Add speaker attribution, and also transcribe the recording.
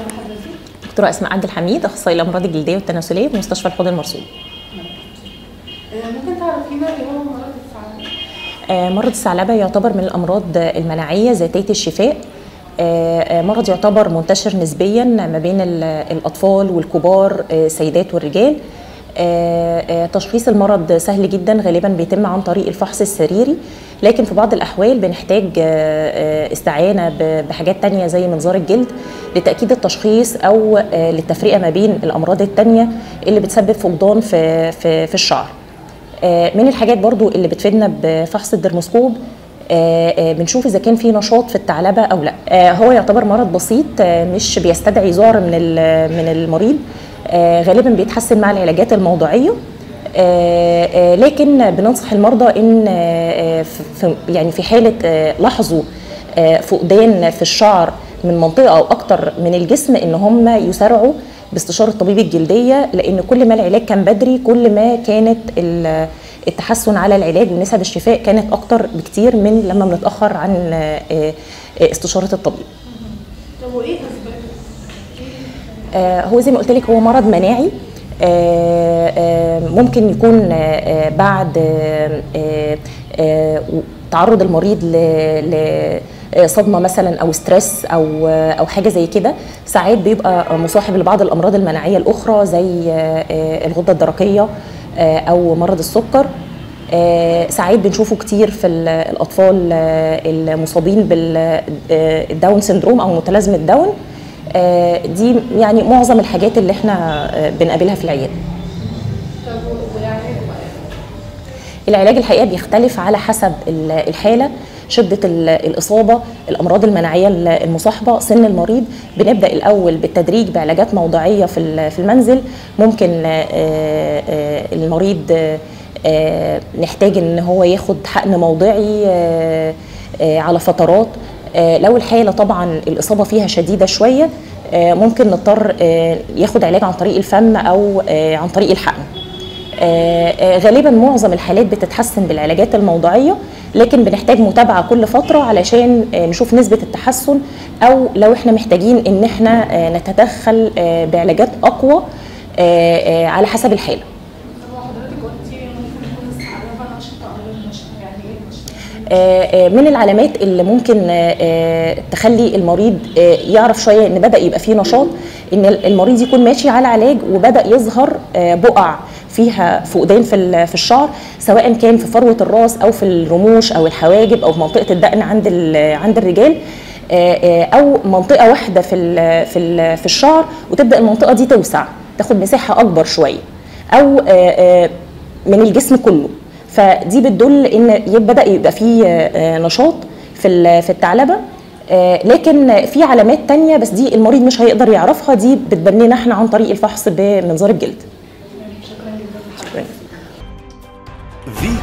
Speaker 1: حضرتك؟
Speaker 2: دكتوره اسماء عبد الحميد اخصائي الامراض الجلديه والتناسليه في مستشفى الحوض المرصود
Speaker 1: آه، ممكن تعرفينا ايه هو مرض الثعلب؟
Speaker 2: آه، مرض الثعلبه يعتبر من الامراض المناعيه ذاتيه الشفاء آه، آه، مرض يعتبر منتشر نسبيا ما بين ال- الاطفال والكبار آه، السيدات والرجال آه، آه، تشخيص المرض سهل جدا غالبا بيتم عن طريق الفحص السريري لكن في بعض الاحوال بنحتاج آه، آه، استعانه ب- بحاجات تانية زي منظار الجلد لتاكيد التشخيص او آه، للتفرقه ما بين الامراض التانية اللي بتسبب فقدان في في في الشعر آه، من الحاجات برضو اللي بتفيدنا بفحص الدرموسكوب آه، آه، بنشوف اذا كان في نشاط في الثعلبه او لا آه، هو يعتبر مرض بسيط آه، مش بيستدعي ذعر من ال- من المريض آه، غالبا بيتحسن مع العلاجات الموضعيه آه، آه، لكن بننصح المرضى ان آه، آه، في- في- يعني في حاله آه، لاحظوا آه، فقدان في الشعر من منطقه او اكتر من الجسم ان هم يسارعوا باستشاره طبيب الجلديه لان كل ما العلاج كان بدري كل ما كانت ال- التحسن على العلاج ونسب الشفاء كانت اكتر بكتير من لما بنتاخر عن آه، آه، استشاره الطبيب
Speaker 1: طب وايه اسبابه؟
Speaker 2: آه، هو زي ما قلت لك هو مرض مناعي آه، آه، ممكن يكون آه، آه، بعد آه، آه، آه، تعرض المريض ل صدمه مثلا او ستريس او او حاجه زي كده ساعات بيبقى مصاحب لبعض الامراض المناعيه الاخرى زي آه، آه، الغده الدرقيه آه، او مرض السكر آه، ساعات بنشوفه كتير في ال- الاطفال آه، المصابين بالداون سيندروم او متلازمه داون آه، دي يعني معظم الحاجات اللي احنا آه، بنقابلها في العياده
Speaker 1: طب والعلاج بقى؟
Speaker 2: العلاج الحقيقه بيختلف على حسب ال- الحاله شده ال- الاصابه الامراض المناعيه ال- المصاحبه سن المريض بنبدا الاول بالتدريج بعلاجات موضعيه في ال- في المنزل ممكن آه، آه، المريض آه، آه، نحتاج ان هو ياخد حقن موضعي آه، آه، على فترات آه، لو الحاله طبعا الاصابه فيها شديده شويه آه، ممكن نضطر آه، ياخد علاج عن طريق الفم او آه، عن طريق الحقن آه، آه، غالبا معظم الحالات بتتحسن بالعلاجات الموضعيه لكن بنحتاج متابعه كل فتره علشان آه، نشوف نسبه التحسن او لو احنا محتاجين ان احنا آه، نتدخل آه، بعلاجات اقوى آه، آه، على حسب الحاله
Speaker 1: طب وحضرتك قلتي ممكن يكون الثعلبه نشطه او غير نشطه يعني ايه نشطه؟
Speaker 2: آه، آه، من العلامات اللي ممكن آه، آه، تخلي المريض آه، يعرف شويه ان بدا يبقى فيه نشاط ان المريض يكون ماشي على علاج وبدا يظهر آه، بقع فيها فقدان في ال- في الشعر سواء كان في فروه الراس او في الرموش او الحواجب او في منطقه الدقن عند ال- عند الرجال آه، آه، او منطقه واحده في ال- في ال- في الشعر وتبدا المنطقه دي توسع تاخد مساحه اكبر شويه او آه، آه، من الجسم كله فدي بتدل ان يبقى- بدا يبقى في آه، نشاط في ال- في الثعلبه آه، لكن في علامات تانية بس دي المريض مش هيقدر يعرفها دي بتبان لنا احنا عن طريق الفحص بمنظار الجلد
Speaker 1: شكرا جدا
Speaker 2: شكرا
Speaker 3: في